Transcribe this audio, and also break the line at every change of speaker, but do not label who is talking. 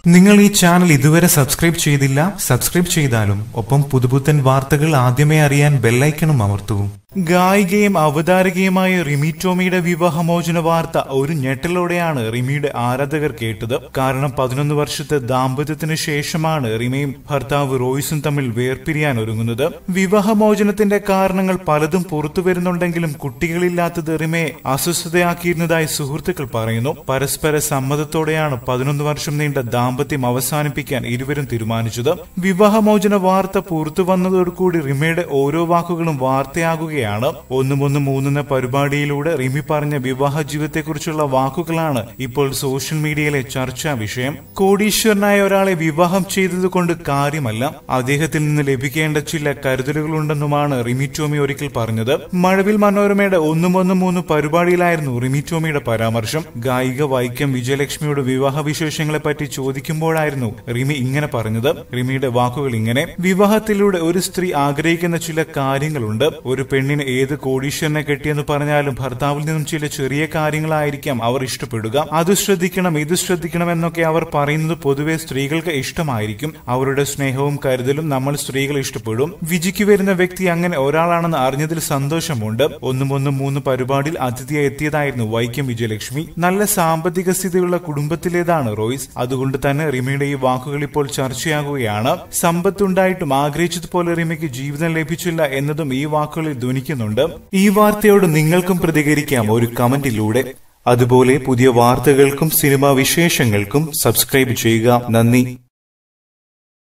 നിങ്ങൾ ഈ ചാനൽ ഇതുവരെ സബ്സ്ക്രൈബ് ചെയ്തില്ല സബ്സ്ക്രൈബ് ചെയ്താലും ഒപ്പം പുതുപുത്തൻ വാർത്തകൾ ആദ്യമേ അറിയാൻ ബെല്ലൈക്കണും അമർത്തൂ ഗായികയും അവതാരകയുമായ റിമി ടോമിയുടെ വിവാഹമോചന വാർത്ത ഒരു ഞെട്ടലോടെയാണ് റിമിയുടെ ആരാധകർ കേട്ടത് കാരണം പതിനൊന്ന് വർഷത്തെ ദാമ്പത്യത്തിന് ശേഷമാണ് റിമിയും ഭർത്താവ് റോയ്സും തമ്മിൽ വേർപിരിയാൻ ഒരുങ്ങുന്നത് വിവാഹമോചനത്തിന്റെ കാരണങ്ങൾ പലതും പുറത്തു വരുന്നുണ്ടെങ്കിലും കുട്ടികളില്ലാത്തത് റിമയെ അസ്വസ്ഥതയാക്കിയിരുന്നതായി സുഹൃത്തുക്കൾ പറയുന്നു പരസ്പര സമ്മതത്തോടെയാണ് പതിനൊന്ന് വർഷം നീണ്ട ദാമ്പത്യം അവസാനിപ്പിക്കാൻ ഇരുവരും തീരുമാനിച്ചത് വിവാഹമോചന വാർത്ത പുറത്തു വന്നതോടുകൂടി റിമയുടെ ഓരോ വാക്കുകളും വാർത്തയാകുകയാണ് ഒന്നും ഒന്നും മൂന്നെന്ന പരിപാടിയിലൂടെ റിമി പറഞ്ഞ വിവാഹ ജീവിതത്തെക്കുറിച്ചുള്ള വാക്കുകളാണ് ഇപ്പോൾ സോഷ്യൽ മീഡിയയിലെ ചർച്ചാ വിഷയം കോടീശ്വരനായ ഒരാളെ വിവാഹം ചെയ്തതുകൊണ്ട് കാര്യമല്ല അദ്ദേഹത്തിൽ നിന്ന് ലഭിക്കേണ്ട ചില കരുതലുകളുണ്ടെന്നുമാണ് റിമി ടോമി ഒരിക്കൽ പറഞ്ഞത് മഴവിൽ മനോരമയുടെ ഒന്നും ഒന്നും മൂന്ന് പരിപാടിയിലായിരുന്നു റിമി ടോമിയുടെ പരാമർശം ഗായിക വൈക്കം വിജയലക്ഷ്മിയുടെ വിവാഹ വിശേഷങ്ങളെ പറ്റി ചോദിക്കുമ്പോഴായിരുന്നു റിമി ഇങ്ങനെ പറഞ്ഞത് റിമിയുടെ വാക്കുകൾ ഇങ്ങനെ വിവാഹത്തിലൂടെ ഒരു സ്ത്രീ ആഗ്രഹിക്കുന്ന ചില കാര്യങ്ങളുണ്ട് ഒരു പെണ്ണിന് ഏത് കോടീശ്വരനെ കെട്ടിയെന്ന് പറഞ്ഞാലും ഭർത്താവിൽ നിന്നും ചില ചെറിയ കാര്യങ്ങളായിരിക്കാം അവർ ഇഷ്ടപ്പെടുക അത് ശ്രദ്ധിക്കണം ഇത് ശ്രദ്ധിക്കണം എന്നൊക്കെ അവർ പറയുന്നത് പൊതുവെ സ്ത്രീകൾക്ക് ഇഷ്ടമായിരിക്കും അവരുടെ സ്നേഹവും കരുതലും നമ്മൾ സ്ത്രീകൾ ഇഷ്ടപ്പെടും വിജിക്ക് വരുന്ന വ്യക്തി അങ്ങനെ ഒരാളാണെന്ന് അറിഞ്ഞതിൽ സന്തോഷമുണ്ട് ഒന്നും ഒന്നും മൂന്ന് പരിപാടിയിൽ അതിഥിയായി എത്തിയതായിരുന്നു വൈക്കം വിജയലക്ഷ്മി നല്ല സാമ്പത്തിക സ്ഥിതിയുള്ള കുടുംബത്തിലേതാണ് റോയ്സ് അതുകൊണ്ട് തന്നെ റിമിയുടെ ഈ വാക്കുകൾ ഇപ്പോൾ ചർച്ചയാകുകയാണ് സമ്പത്തുണ്ടായിട്ടും ആഗ്രഹിച്ചതുപോലെ റിമിക്ക് ജീവിതം ലഭിച്ചില്ല എന്നതും ഈ വാക്കുകളിൽ ധ്വനിക്കുന്നുണ്ട് ഈ വാർത്തയോട് നിങ്ങൾക്കും പ്രതികരിക്കാം ഒരു കമന്റിലൂടെ അതുപോലെ പുതിയ വാർത്തകൾക്കും സിനിമാ വിശേഷങ്ങൾക്കും സബ്സ്ക്രൈബ് ചെയ്യുക നന്ദി